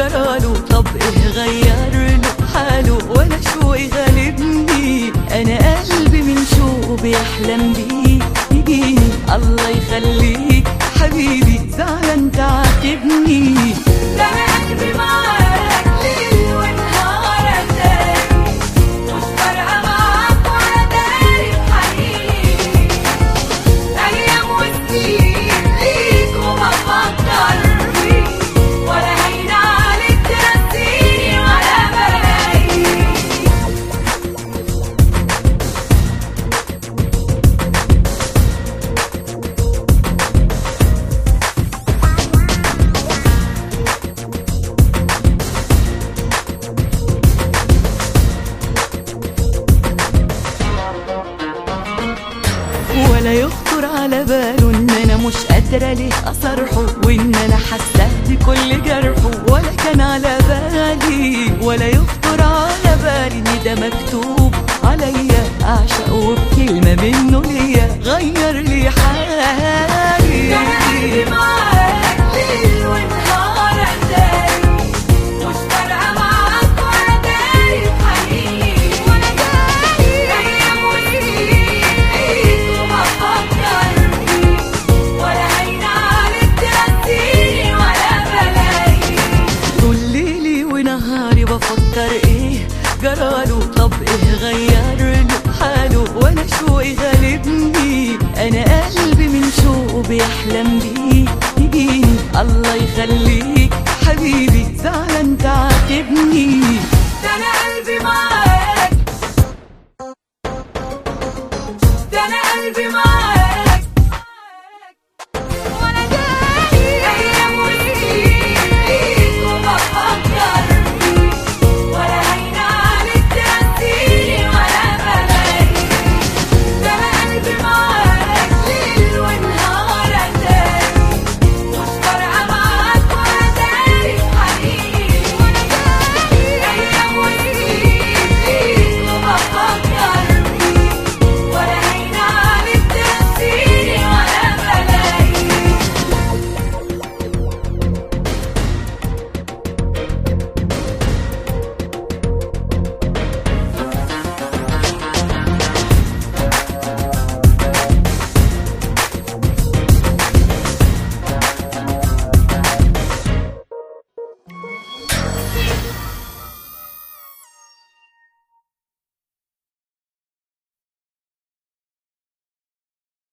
جراله طب ايه غير له حاله ولا شوقي غالبني انا قلبي من شوقه بيحلم بيك الله يخليك حبيبي زعلان تعاتبني ده انا قلبي معاك ليل ونهار اتاري مش فارقه معاك ولا داري بحنيني ايام وسنين ليك وبفكر فيك ولا هين عليك تنسيني ولا بلاقيك ولا يخطر على باله ان انا مش قادرة ليه اصرحه وان انا حاسة بكل جرحه ولا كان على بالي ولا يخطر على بالي ان ده مكتوب عليا اعشقه بكلمة منه ليا غير لي حالي ده انا قلبي معاك ليل ونهار اتاري مش فارقه معاك ولا داري بحنيني ولا داري ايام وسنين ليك وبفكر فيك ولا هين عليك تنسيني ولا بلاقيك طول ليلي ونهاري بفكر ايه جراله طب ايه غير له حاله وانا شوقي غالبني انا قلبي من شوقه بيحلم بيك الله يخليك حبيبي زعلان تعاتبني ده انا قلبي معاك